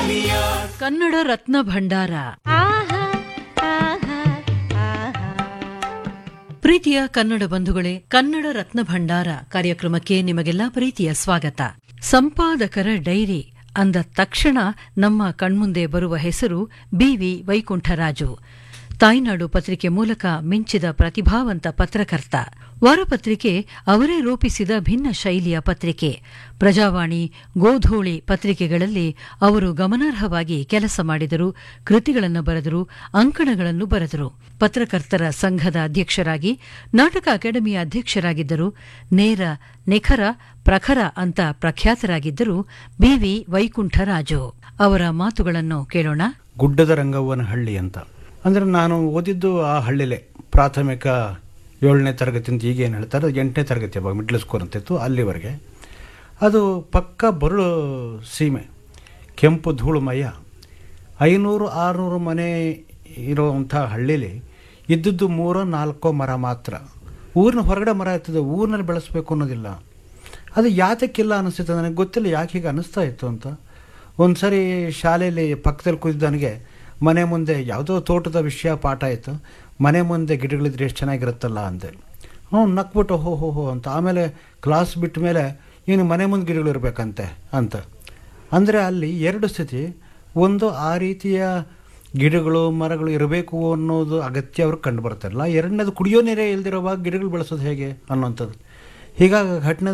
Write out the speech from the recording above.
ಕನ್ನಡ ರತ್ನ ಭಂಡಾರ ಪ್ರೀತಿಯ ಕನ್ನಡ ಬಂಧುಗಳೇ ಕನ್ನಡ ರತ್ನ ಭಂಡಾರ ಕಾರ್ಯಕ್ರಮಕ್ಕೆ ನಿಮಗೆಲ್ಲ ಪ್ರೀತಿಯ ಸ್ವಾಗತ ಸಂಪಾದಕರ ಡೈರಿ ಅಂದ ತಕ್ಷಣ ನಮ್ಮ ಕಣ್ಮುಂದೆ ಬರುವ ಹೆಸರು ಬಿವಿ ವೈಕುಂಠರಾಜು ತಾಯ್ನಾಡು ಪತ್ರಿಕೆ ಮೂಲಕ ಮಿಂಚಿದ ಪ್ರತಿಭಾವಂತ ಪತ್ರಕರ್ತ ವಾರಪತ್ರಿಕೆ ಅವರೇ ರೂಪಿಸಿದ ಭಿನ್ನ ಶೈಲಿಯ ಪತ್ರಿಕೆ ಪ್ರಜಾವಾಣಿ ಗೋಧೂಳಿ ಪತ್ರಿಕೆಗಳಲ್ಲಿ ಅವರು ಗಮನಾರ್ಹವಾಗಿ ಕೆಲಸ ಮಾಡಿದರು ಕೃತಿಗಳನ್ನು ಬರೆದರು ಅಂಕಣಗಳನ್ನು ಬರೆದರು ಪತ್ರಕರ್ತರ ಸಂಘದ ಅಧ್ಯಕ್ಷರಾಗಿ ನಾಟಕ ಅಕಾಡೆಮಿಯ ಅಧ್ಯಕ್ಷರಾಗಿದ್ದರು ನೇರ ನಿಖರ ಪ್ರಖರ ಅಂತ ಪ್ರಖ್ಯಾತರಾಗಿದ್ದರು ಬಿವಿ ವೈಕುಂಠರಾಜು ಅವರ ಮಾತುಗಳನ್ನು ಕೇಳೋಣ ಗುಡ್ಡದ ರಂಗವ್ವನಹಳ್ಳಿ ಅಂತ ಅಂದರೆ ನಾನು ಓದಿದ್ದು ಆ ಹಳ್ಳಿಲೇ ಪ್ರಾಥಮಿಕ ಏಳನೇ ತರಗತಿ ಅಂತ ಈಗೇನು ಹೇಳ್ತಾರೆ ಎಂಟನೇ ತರಗತಿ ಅವಾಗ ಮಿಡ್ಲ್ ಸ್ಕೂಲ್ ಅಂತಿತ್ತು ಅಲ್ಲಿವರೆಗೆ ಅದು ಪಕ್ಕ ಬರಳು ಸೀಮೆ ಕೆಂಪು ಧೂಳುಮಯ ಐನೂರು ಆರುನೂರು ಮನೆ ಇರುವಂಥ ಹಳ್ಳಿಲಿ ಇದ್ದದ್ದು ಮೂರೋ ನಾಲ್ಕೋ ಮರ ಮಾತ್ರ ಊರಿನ ಹೊರಗಡೆ ಮರ ಇರ್ತದೆ ಊರಿನಲ್ಲಿ ಬೆಳೆಸ್ಬೇಕು ಅನ್ನೋದಿಲ್ಲ ಅದು ಯಾತಕ್ಕಿಲ್ಲ ಅನಿಸ್ತಿತ್ತು ನನಗೆ ಗೊತ್ತಿಲ್ಲ ಯಾಕೆ ಹೀಗೆ ಅನ್ನಿಸ್ತಾ ಇತ್ತು ಅಂತ ಒಂದು ಸರಿ ಶಾಲೆಯಲ್ಲಿ ಪಕ್ಕದಲ್ಲಿ ಕೂತಿದ್ದವನಿಗೆ ಮನೆ ಮುಂದೆ ಯಾವುದೋ ತೋಟದ ವಿಷಯ ಪಾಠ ಆಯಿತು ಮನೆ ಮುಂದೆ ಗಿಡಗಳಿದ್ರೆ ಎಷ್ಟು ಚೆನ್ನಾಗಿರುತ್ತಲ್ಲ ಅಂದೆ ಹ್ಞೂ ನಕ್ಬಿಟ್ಟು ಹೋ ಹೋ ಹೋ ಅಂತ ಆಮೇಲೆ ಕ್ಲಾಸ್ ಬಿಟ್ಟ ಮೇಲೆ ಇನ್ನು ಮನೆ ಮುಂದೆ ಗಿಡಗಳು ಇರಬೇಕಂತೆ ಅಂತ ಅಂದರೆ ಅಲ್ಲಿ ಎರಡು ಸ್ಥಿತಿ ಒಂದು ಆ ರೀತಿಯ ಗಿಡಗಳು ಮರಗಳು ಇರಬೇಕು ಅನ್ನೋದು ಅಗತ್ಯ ಅವ್ರಿಗೆ ಕಂಡು ಬರ್ತಾರಲ್ಲ ಎರಡನೇದು ಕುಡಿಯೋ ನೀರೇ ಇಲ್ದಿರೋವಾಗ ಗಿಡಗಳು ಬೆಳೆಸೋದು ಹೇಗೆ ಅನ್ನೋಂಥದ್ದು ಹೀಗಾಗಿ ಘಟನೆ